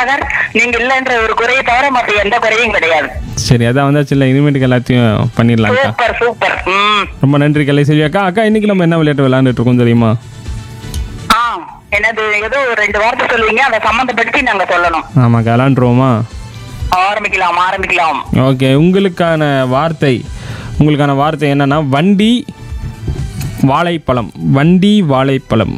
திவாகர் நீங்க இல்லன்ற ஒரு குறையை தவிர மத்த எந்த குறையும் கிடையாது சரி அதான் வந்தாச்சு இல்லை இனிமேட்டுக்கு எல்லாத்தையும் பண்ணிடலாம்க்கா சூப்பர் சூப்பர் ம் ரொம்ப நன்றி கலை செல்வி அக்கா அக்கா இன்னைக்கு நம்ம என்ன விளையாட்டு விளையாண்டுட்டு இருக்கோம் தெரியுமா ஆ எனது ஏதோ ஒரு ரெண்டு வார்த்தை சொல்லுவீங்க அதை சம்மந்தப்படுத்தி நாங்க சொல்லணும் ஆமாக்கா விளாண்டுருவோமா ஆரம்பிக்கலாம் ஆரம்பிக்கலாம் ஓகே உங்களுக்கான வார்த்தை உங்களுக்கான வார்த்தை என்னன்னா வண்டி வாழைப்பழம் வண்டி வாழைப்பழம்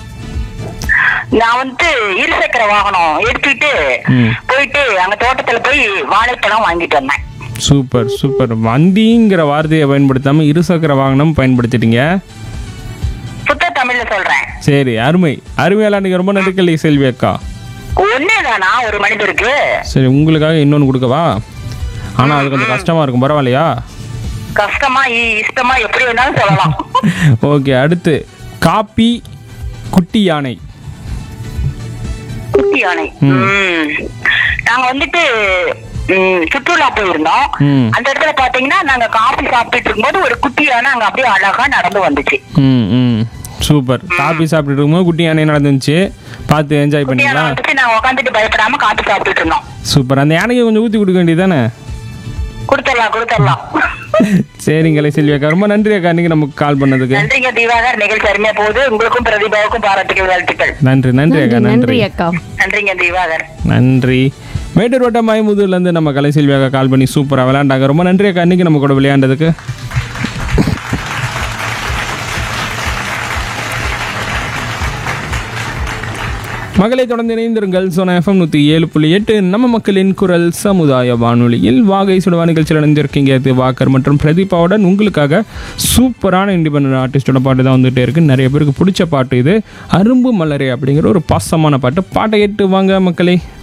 நான் வந்து இருசக்கர வாகனம் எடுத்துட்டு ம். போயிட்டு அங்க தோட்டத்துல போய் வாழைப்பழம் வாங்கிட்டு வந்தேன் சூப்பர் சூப்பர் வண்டிங்கிற வார்த்தையை பயன்படுத்தாம இருசக்கர வாகனம் பயன்படுத்திட்டீங்க சுத்த தமிழ்ல சொல்றேன் சரி அருமை அருமை விளையாண்டுங்க ரொம்ப நன்றி கலை செல்வி அக்கா ஒன்னேதானா ஒரு மனிதருக்கு சரி உங்களுக்காக இன்னொன்று கொடுக்கவா ஆனால் அது கொஞ்சம் கஷ்டமாக இருக்கும் பரவாயில்லையா கஷ்டமா இ- இஷ்டமா எப்படி வேணாலும் சொல்லலாம் ஓகே அடுத்து காப்பி குட்டி யானை குட்டி யானை ம். நாங்க வந்துட்டு ம், சுற்றுலா போயிருந்தோம் ம். அந்த இடத்துல பாத்தீங்கன்னா நாங்க காஃபி சாப்பிட்டுட்டு இருக்கும்போது ஒரு குட்டி யானை அங்க அப்படியே அழகா நடந்து வந்துச்சு ம் ம் சூப்பர் காபி சாப்பிட்டுட்டு இருக்கும்போது குட்டி யானை நடந்துச்சு பார்த்து என்ஜாய் குட்டி யானை பண்ணீங்களா வந்துச்சு நாங்க உட்காந்துட்டு பயப்படாம காஃபி சாப்பிட்டுட்டு இருந்தோம் சூப்பர் அந்த யானைக்கு கொஞ்சம் ஊற்றி கொடுக்க வேண்டியதானே கொடுத்துடலாம் கொடுத்துடலாம் சரிங்களே செல்வி அக்கா ரொம்ப நன்றி அக்கா இன்னைக்கு நமக்கு கால் பண்ணதுக்கு நன்றிங்க தீபாகர் நிகழ்ச்சி அருமையா போகுது உங்களுக்கும் பிரதிபாவுக்கும் பாராட்டுகள் வாழ்த்துக்கள் நன்றி நன்றி அக்கா நன்றி நன்றி அக்கா நன்றிங்க தீபாகர் நன்றி மேட்டூர் வட்டம் மயமுதூர்லேருந்து நம்ம கலை செல்வி அக்கா கால் பண்ணி சூப்பராக விளையாண்டாங்க ரொம்ப நன்றி அக்கா இன்னைக்கு நம்ம கூட விளையாண்டதுக்கு மகளை தொடர்ந்து இணைந்திருங்கள் சோனா எஃப்எம் நூற்றி ஏழு புள்ளி எட்டு நம்ம மக்களின் குரல் சமுதாய வானொலியில் வாகை சுடுவா நிகழ்ச்சியில் இணைந்திருக்கீங்க இது வாக்கர் மற்றும் பிரதீபாவுடன் உங்களுக்காக சூப்பரான இண்டிபெண்டன்ட் ஆர்டிஸ்டோட பாட்டு தான் வந்துகிட்டே இருக்கு நிறைய பேருக்கு பிடிச்ச பாட்டு இது அரும்பு மலரே அப்படிங்கிற ஒரு பாசமான பாட்டு பாட்டை கேட்டு வாங்க மக்களே